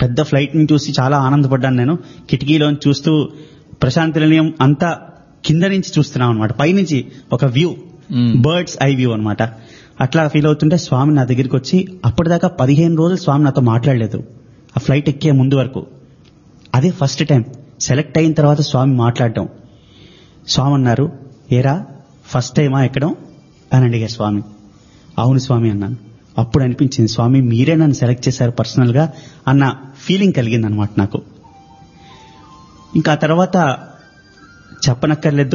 పెద్ద ఫ్లైట్ ని చూసి చాలా ఆనందపడ్డాను నేను కిటికీలోంచి చూస్తూ ప్రశాంతి నిలయం అంతా కింద నుంచి చూస్తున్నాం అనమాట పైనుంచి ఒక వ్యూ మ్మ్. బర్డ్స్ ఐ వ్యూ అనమాట అట్లా ఫీల్ అవుతుంటే స్వామి నా దగ్గరికి వచ్చి అప్పటిదాకా పదిహేను రోజులు స్వామి నాతో మాట్లాడలేదు ఆ ఫ్లైట్ ఎక్కే ముందు వరకు అదే ఫస్ట్ టైం సెలెక్ట్ అయిన తర్వాత స్వామి మాట్లాడటం స్వామి అన్నారు ఏరా ఫస్ట్ టైమా ఎక్కడం అని అడిగారు స్వామి అవును స్వామి అన్నాను అప్పుడు అనిపించింది స్వామి మీరే నన్ను సెలెక్ట్ చేశారు పర్సనల్ గా అన్న ఫీలింగ్ కలిగింది అనమాట నాకు ఇంకా ఆ తర్వాత చెప్పనక్కర్లేదు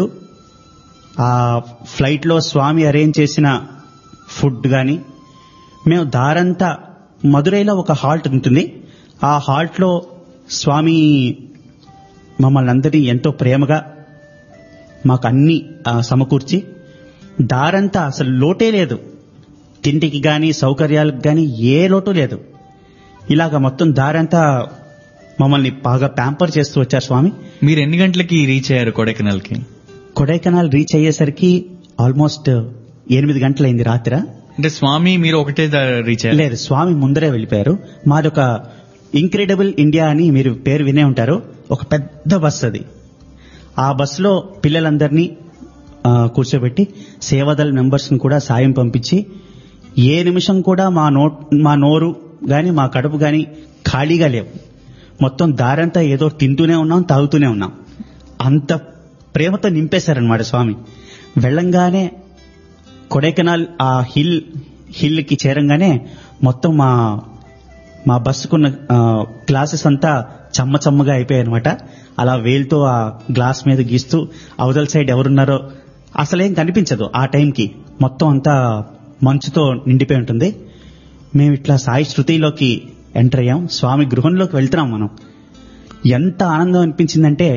ఆ ఫ్లైట్లో స్వామి అరేంజ్ చేసిన ఫుడ్ కానీ మేము దారంతా మదురైలో ఒక హాల్ట్ ఉంటుంది ఆ హాల్ట్లో స్వామి మమ్మల్ని అందరినీ ఎంతో ప్రేమగా మాకు అన్ని ఆ, సమకూర్చి దారంతా అసలు లోటే లేదు తిండికి కానీ సౌకర్యాలకు కానీ ఏ లోటు లేదు ఇలాగ మొత్తం దారంతా మమ్మల్ని బాగా ప్యాంపర్ చేస్తూ వచ్చారు స్వామి మీరు ఎన్ని గంటలకి రీచ్ అయ్యారు కొడైకెనాల్ కి కొడైకెనాల్ రీచ్ అయ్యేసరికి ఆల్మోస్ట్ ఎనిమిది గంటలైంది రాత్రి అంటే స్వామి మీరు ఒకటే రీచ్ అయ్యారు లేదు స్వామి ముందరే వెళ్ళిపోయారు మాది ఒక ఇంక్రెడిబుల్ ఇండియా అని మీరు పేరు వినే ఉంటారు ఒక పెద్ద బస్ అది ఆ బస్సులో పిల్లలందరినీ ఆ, కూర్చోబెట్టి సేవాదళ మెంబర్స్ ని కూడా సాయం పంపించి ఏ నిమిషం కూడా మా నో మా నోరు గాని మా కడుపు గాని ఖాళీగా లేవు మొత్తం దారంతా ఏదో తింటూనే ఉన్నాం తాగుతూనే ఉన్నాం అంత ప్రేమతో నింపేశారనమాట స్వామి వెళ్ళంగానే కొడైకెనాల్ ఆ హిల్ హిల్ కి చేరంగానే మొత్తం మా మా బస్సుకున్న ఆ, గ్లాసెస్ అంతా చమ్మ చమ్మగా అయిపోయాయి అనమాట అలా వేలుతో ఆ గ్లాస్ మీద గీస్తూ అవతల సైడ్ ఎవరున్నారో అసలేం కనిపించదు ఆ టైంకి మొత్తం అంతా మంచుతో నిండిపోయి ఉంటుంది మేము ఇట్లా సాయి శృతిలోకి ఎంటర్ అయ్యాం స్వామి గృహంలోకి వెళ్తున్నాం మనం ఎంత ఆనందం అనిపించిందంటే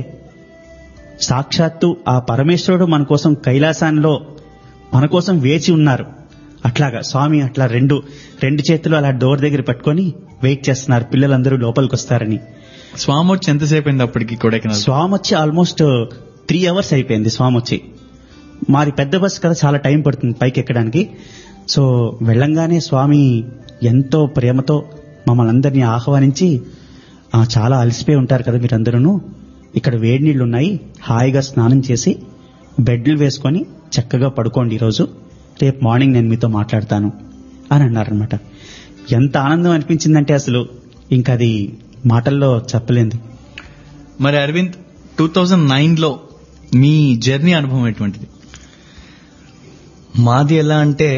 సాక్షాత్తు ఆ పరమేశ్వరుడు మన కోసం కైలాసాన్లో మన కోసం వేచి ఉన్నారు అట్లాగా స్వామి అట్లా రెండు రెండు చేతులు అలా డోర్ దగ్గర పట్టుకొని వెయిట్ చేస్తున్నారు పిల్లలందరూ లోపలికి వస్తారని స్వామి వచ్చి ఎంతసేపు అయింది అప్పటికి కొడైకెనాల్ స్వామి వచ్చి ఆల్మోస్ట్ త్రీ అవర్స్ అయిపోయింది స్వామి వచ్చి మాది పెద్ద బస్ కదా చాలా టైం పడుతుంది పైకి ఎక్కడానికి సో వెళ్ళంగానే స్వామి ఎంతో ప్రేమతో మమ్మల్ని అందరినీ ఆహ్వానించి "ఆ, చాలా అలసిపోయి ఉంటారు కదా మీరందరూ ఇక్కడ వేడి నీళ్లు ఉన్నాయి హాయిగా స్నానం చేసి బెడ్లు వేసుకొని చక్కగా పడుకోండి ఈరోజు రేపు మార్నింగ్ నేను మీతో మాట్లాడతాను అని అన్నారనమాట ఎంత ఆనందం అనిపించిందంటే అసలు ఇంకా అది మాటల్లో చెప్పలేంది మరి అరవింద్ టూ థౌజండ్ నైన్ లో మీ జర్నీ అనుభవం ఎటువంటిది మాది ఎలా అంటే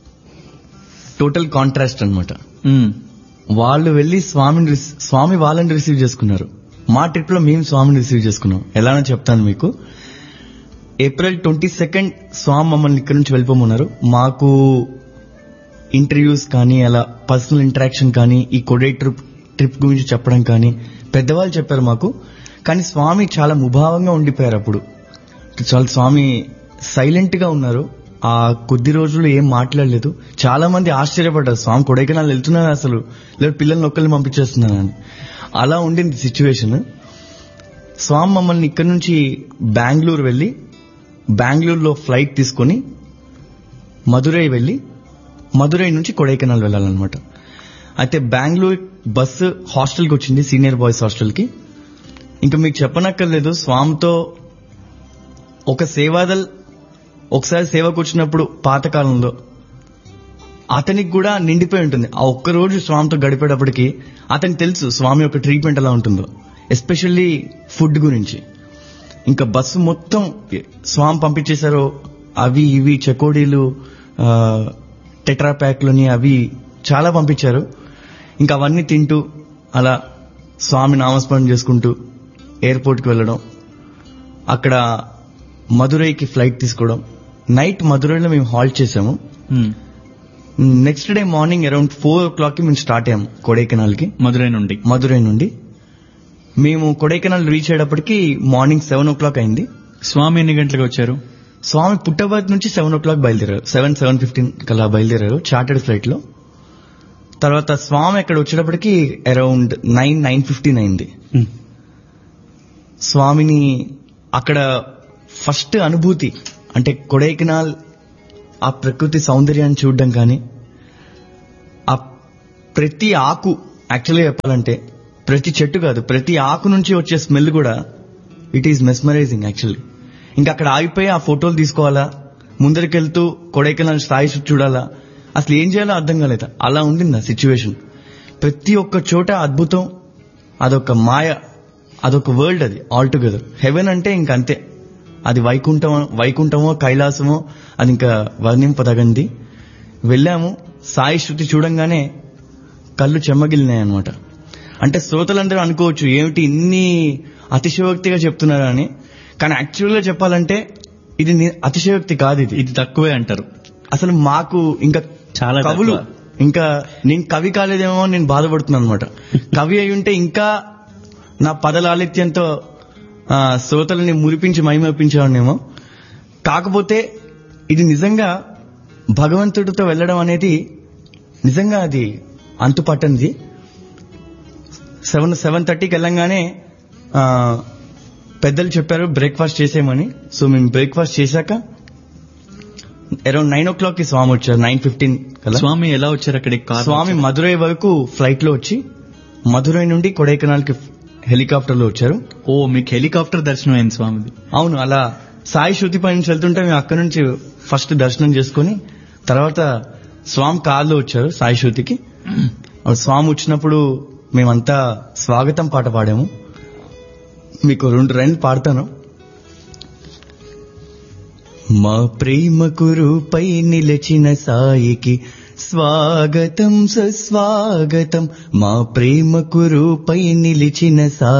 టోటల్ కాంట్రాస్ట్ అన్నమాట మ్మ్. వాళ్ళు వెళ్ళి స్వామిని రిస్- స్వామి వాళ్ళని రిసీవ్ చేసుకున్నారు మా ట్రిప్ లో మేము స్వామిని రిసీవ్ చేసుకున్నాం ఎలానో చెప్తాను మీకు ఏప్రిల్ ట్వంటీ సెకండ్ స్వామి మమ్మల్ని ఇక్కడ నుంచి వెళ్ళిపోమన్నారు మాకు ఇంటర్వ్యూస్ కానీ అలా పర్సనల్ ఇంటరాక్షన్ కానీ ఈ కొడే ట్రిప్ ట్రిప్ గురించి చెప్పడం కానీ పెద్దవాళ్ళు చెప్పారు మాకు కానీ స్వామి చాలా ముభావంగా ఉండిపోయారు అప్పుడు చాలా స్వామి సైలెంట్ గా ఉన్నారు ఆ కొద్ది రోజులు ఏం మాట్లాడలేదు చాలా మంది ఆశ్చర్యపడ్డారు స్వామి కొడైకెనాల్ వెళ్తున్నారు అసలు లేదు పిల్లల్ని ఒక్కరిని పంపించేస్తున్నానని అలా ఉండింది సిచ్యువేషన్ స్వామి మమ్మల్ని ఇక్కడ నుంచి బెంగళూరు వెళ్ళి బెంగళూరులో ఫ్లైట్ తీసుకొని మదురై వెళ్ళి మదురై నుంచి కొడైకెనాల్ వెళ్ళాలన్నమాట అయితే బెంగళూరు బస్సు హాస్టల్కి వచ్చింది సీనియర్ బాయ్స్ హాస్టల్కి ఇంకా మీకు చెప్పనక్కర్లేదు స్వామితో ఒక సేవాదల్ ఒకసారి సేవకు వచ్చినప్పుడు పాతకాలంలో అతనికి కూడా నిండిపోయి ఉంటుంది ఆ ఒక్క రోజు స్వామితో గడిపేటప్పటికి అతనికి తెలుసు స్వామి యొక్క ట్రీట్మెంట్ ఎలా ఉంటుందో ఎస్పెషల్లీ ఫుడ్ గురించి ఇంకా బస్సు మొత్తం స్వామి పంపించేశారో అవి ఇవి చెకోడీలు ఆ, టెట్రా ప్యాక్లని అవి చాలా పంపించారు ఇంకా అవన్నీ తింటూ అలా స్వామి నామస్మరణ చేసుకుంటూ ఎయిర్పోర్ట్కి వెళ్ళడం అక్కడ మదురైకి ఫ్లైట్ తీసుకోవడం నైట్ మదురైలో మేము హాల్ట్ చేసాము మ్మ్. Next day morning around four o'clock కి మేము స్టార్ట్ అయ్యాము కొడైకెనాల్ కి మదురై నుండి మదురై నుండి మేము కొడైకెనాల్ రీచ్ అయ్యేటప్పటికి మార్నింగ్ సెవెన్ ఓ క్లాక్ అయింది స్వామి ఎన్ని గంటలకు వచ్చారు స్వామి పుట్టబర్త్ నుంచి సెవెన్ ఓ క్లాక్ బయలుదేరారు సెవెన్ సెవెన్ ఫిఫ్టీన్ కల్లా బయలుదేరారు చార్టెడ్ ఫ్లైట్ లో తర్వాత స్వామి అక్కడ వచ్చేటప్పటికి అరౌండ్ నైన్ నైన్ ఫిఫ్టీన్ అయింది ఉమ్. స్వామిని అక్కడ ఫస్ట్ అనుభూతి అంటే కొడైకెనాల్ ఆ ప్రకృతి సౌందర్యాన్ని చూడడం కానీ ఆ ప్రతి ఆకు యాక్చువల్గా చెప్పాలంటే ప్రతి చెట్టు కాదు ప్రతి ఆకు నుంచి వచ్చే స్మెల్ కూడా ఇట్ ఈస్ మెస్మరైజింగ్ యాక్చువల్లీ ఇంకా అక్కడ ఆగిపోయి ఆ ఫోటోలు తీసుకోవాలా ముందరికెళ్తూ కొడైకెనాల్ స్థాయి చూడాలా అసలు ఏం చేయాలో అర్థం కాలేదు అలా ఉండింది ఆ సిచ్యువేషన్ ప్రతి ఒక్క చోట అద్భుతం అదొక మాయ అదొక వరల్డ్ అది ఆల్ టుగెదర్ హెవెన్ అంటే ఇంక అంతే అది వైకుంఠమో వైకుంఠమో కైలాసమో అది ఇంకా వర్ణింపదగంది వెళ్ళాము సాయి శృతి చూడంగానే కళ్ళు చెమ్మగిలినాయి అనమాట అంటే శ్రోతలందరూ అనుకోవచ్చు ఏమిటి ఇన్ని అతిశయోక్తిగా చెప్తున్నారు అని కానీ యాక్చువల్గా చెప్పాలంటే ఇది ని- అతిశయోక్తి కాదు ఇది ఇది తక్కువే అంటారు అసలు మాకు ఇంకా చాలా కవులు తక్కువ. ఇంకా నేను కవి కాలేదేమో అని నేను బాధపడుతున్నాను అనమాట కవి అయి ఉంటే ఇంకా నా పదలాలిత్యంతో ఆ, శ్రోతలని మురిపించి మైమపించేవాడినేమో కాకపోతే ఇది నిజంగా భగవంతుడితో వెళ్ళడం అనేది నిజంగా అది అంతుపట్టనిది సెవెన్ సెవెన్ థర్టీకి వెళ్ళంగానే ఆ, పెద్దలు చెప్పారు బ్రేక్ఫాస్ట్ చేసేయమని సో మేము బ్రేక్ఫాస్ట్ చేశాక అరౌండ్ నైన్ ఓ క్లాక్ కి స్వామి వచ్చారు నైన్ ఫిఫ్టీన్ కదా స్వామి ఎలా వచ్చారు అక్కడికి కార్ స్వామి మధురై వరకు ఫ్లైట్ లో వచ్చి మధురై నుండి కొడైకెనాల్ కి హెలికాప్టర్ లో వచ్చారు ఓ మీకు హెలికాప్టర్ దర్శనం అయింది స్వామిది అవును అలా సాయి శృతి పై నుంచి వెళ్తుంటే మేము అక్కడ నుంచి ఫస్ట్ దర్శనం చేసుకుని తర్వాత స్వామి కార్లో వచ్చారు సాయి శృతికి అప్పుడు స్వామి వచ్చినప్పుడు మేమంతా స్వాగతం పాట పాడాము మీకు రెండు రెండు పాడతాను మా ప్రేమ కురుపై నిలిచిన సాయికి స్వాగతం సుస్వాగతం మా ప్రేమ కురుపై నిలిచిన సాయి